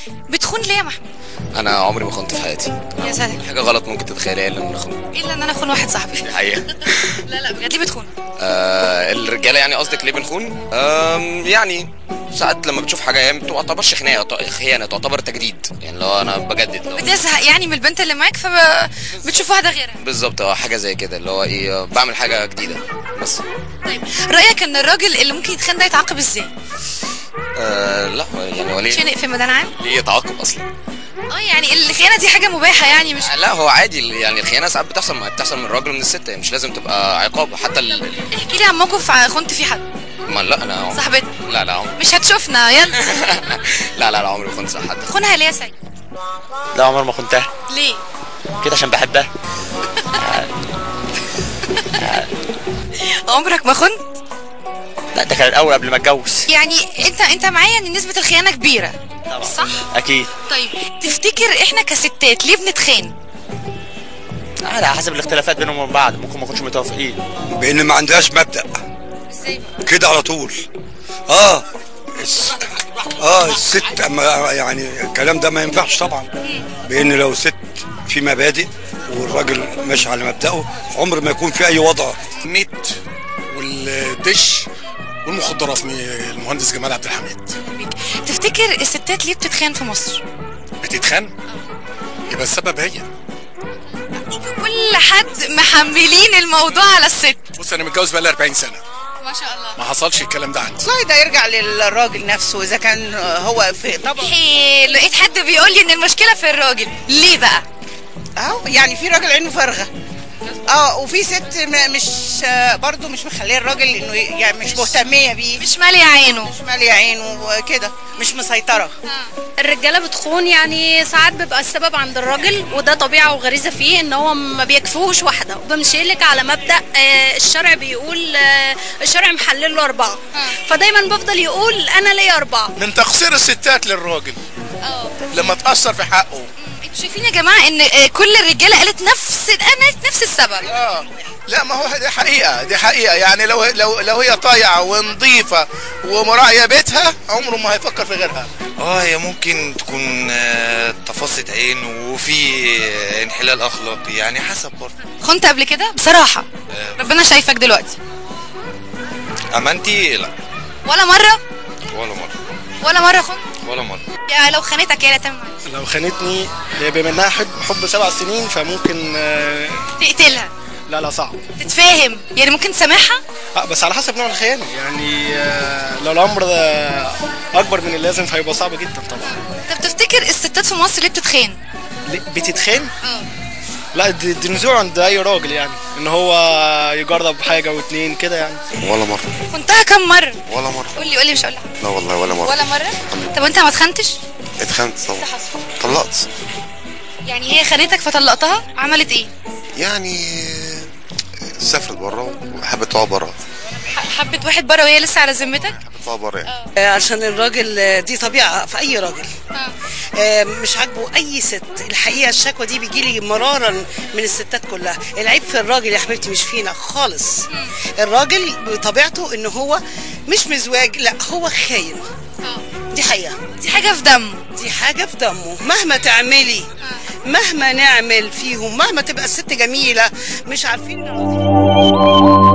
بتخون ليه يا محمود انا عمري ما خنت في حياتي يا ساتر حاجه غلط ممكن تتخيلها الا ان اخون الا ان انا اخون واحد صاحبي الحقيقه لا لا بجد ليه بتخون آه الرجاله يعني قصدك ليه بنخون آم يعني ساعات لما بتشوف حاجه يعني ما تعتبرش خناقه ط- خيانه تعتبر تجديد يعني لو انا بجدد لو بتزهق يعني من البنت اللي معاك فبتشوف واحده غيرها بالظبط اه حاجه زي كده اللي هو ايه آه، بعمل حاجه جديده بس طيب رايك ان الراجل اللي ممكن يتخان ده يتعاقب ازاي آه لا يعني هو ليه شنق في ميدان عام ليه يتعاقب اصلا اه يعني الخيانه دي حاجه مباحه يعني مش لا هو عادي يعني الخيانه ساعات بتحصل ما بتحصل من الراجل ومن الست يعني مش لازم تبقى عقاب حتى ال... احكي لي عن موقف خنت فيه حد ما لا انا عم- صاحبتك لا لا عمري مش هتشوفنا يلا لا لا لا عمري ما خنت حد خونها ليه يا سيد لا عمر ما خنتها ليه كده عشان بحبها عمرك ما خنت لا ده كان الاول قبل ما اتجوز يعني انت انت معايا ان نسبه الخيانه كبيره طبعا صح اكيد طيب تفتكر احنا كستات ليه بنتخان على حسب الاختلافات بينهم وبين بعض ممكن ما نكونش متوافقين بان ما عندهاش مبدأ ازاي بقى كده على طول اه الس... اه الست أما يعني الكلام ده ما ينفعش طبعا بان لو ست في مبادئ والراجل ماشي على مبدأه عمر ما يكون في اي وضع النت والدش والمخدرات من المهندس جمال عبد الحميد تفتكر الستات ليه بتتخان في مصر بتتخان يبقى السبب هي كل حد محملين الموضوع على الست بص انا متجوز بقالي 40 سنه ما شاء الله ما حصلش الكلام ده عندي والله ده يرجع للراجل نفسه اذا كان هو في طبعا حلو لقيت حد بيقول لي ان المشكله في الراجل ليه بقى اهو يعني في راجل عينه فارغه اه وفي ست م- مش آه، برضه مش مخليه الراجل انه ي- يعني مش مهتميه بيه مش ماليه عينه مش ماليه عينه وكده مش مسيطره الرجاله بتخون يعني ساعات بيبقى السبب عند الراجل وده طبيعه وغريزه فيه ان هو ما بيكفوش واحده وبمشي لك على مبدا آه، الشرع بيقول آه، الشرع محلل له اربعه فدايما بفضل يقول انا ليا اربعه من تقصير الستات للراجل لما تاثر في حقه انتوا شايفين يا جماعه ان آه، كل الرجاله قالت نفس قالت نفس السبب اه لا ما هو دي حقيقه دي حقيقه يعني لو لو لو هي طايعه ونظيفه ومراعيه بيتها عمره ما هيفكر في غيرها اه هي ممكن تكون آه، تفاصيل عين وفي آه، انحلال اخلاقي يعني حسب برضه خنت قبل كده بصراحه ربنا شايفك دلوقتي امانتي لا ولا مره ولا مره ولا مره خنت ولا مره يا لو خانتك يا تعمل معاك لو خانتني هي بما انها حب حب سبع سنين فممكن آه، تقتلها لا لا صعب تتفاهم يعني ممكن تسامحها آه، بس على حسب نوع الخيانه يعني آه، لو الامر ده اكبر من اللازم فهيبقى صعب جدا طبعا طب تفتكر الستات في مصر ليه بتتخان ليه- بتتخان لا دي, دي نزوع عند اي راجل يعني ان هو يجرب حاجه واتنين كده يعني ولا مره خنتها كم مره ولا مره قول لي قول لي مش هقول لك لا والله ولا مره ولا مره طب وانت ما اتخنتش اتخنت طبعا إيه حصل طلقت يعني هي خانتك فطلقتها عملت ايه يعني سافرت بره وحبت تقعد بره ح- حبت واحد بره وهي لسه على ذمتك حبت تقعد بره يعني عشان الراجل آه، دي طبيعه في اي راجل آه. آه، مش عاجبه اي ست الحقيقه الشكوى دي بيجي لي مرارا من الستات كلها العيب في الراجل يا حبيبتي مش فينا خالص الراجل بطبيعته ان هو مش مزواج لا هو خاين دي حقيقه دي حاجه في دمه دي حاجه في دمه مهما تعملي مهما نعمل فيهم مهما تبقى الست جميله مش عارفين نراضيهم